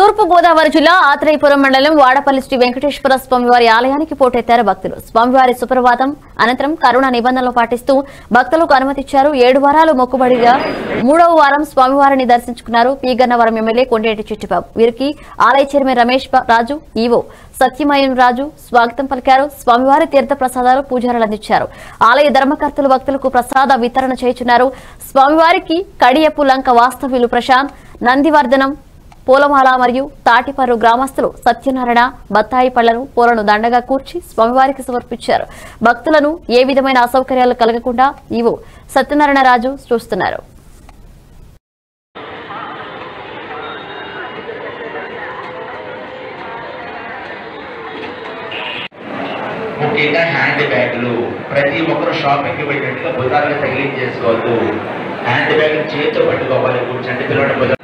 తూర్పు గోదావరి జిల్లా ఆత్రేయపురం మండలం వాడపల్లి శ్రీ వెంకటేశ్వర స్వామివారి ఆలయానికి పోటెత్తారు భక్తులు స్వామివారి సుప్రభాతం అనంతరం కరోనా నిబంధనలు పాటిస్తూ భక్తులకు అనుమతిచ్చారు ఏడు వారాలు మొక్కుబడిగా మూడవ వారం స్వామివారిని దర్శించుకున్నారు పి గన్నవరం ఎమ్మెల్యే కొండేటి చిట్టిబాబు వీరికి ఆలయ చైర్మన్ రమేష్ బా- రాజు ఈవో సత్యమయన్ రాజు స్వాగతం పలికారు స్వామివారి తీర్థ ప్రసాదాలు పూజారులు అందించారు ఆలయ ధర్మకర్తలు భక్తులకు ప్రసాద వితరణ చేయుచున్నారు స్వామివారికి కడియపు లంక వాస్తవ్యులు ప్రశాంత్ నందివర్ధనం పూలమాల మరియు తాటిపర్రు గ్రామస్తులు సత్యనారాయణ బత్తాయి పళ్లను పూలను దండగా కూర్చి స్వామివారికి సమర్పించారు భక్తులను ఏ విధమైన అసౌకర్యాలు కలగకుండా ఈవో సత్యనారాయణ రాజు చూస్తున్నారు ముఖ్యంగా హ్యాండ్ బ్యాగులు ప్రతి ఒక్కరు షాపింగ్కి వెళ్ళినట్టుగా భుజాలను తగిలించేసుకోవద్దు హ్యాండ్ బ్యాగ్ చేతితో పట్టుకోవాలి కూర్చండి పిల్లల భుజం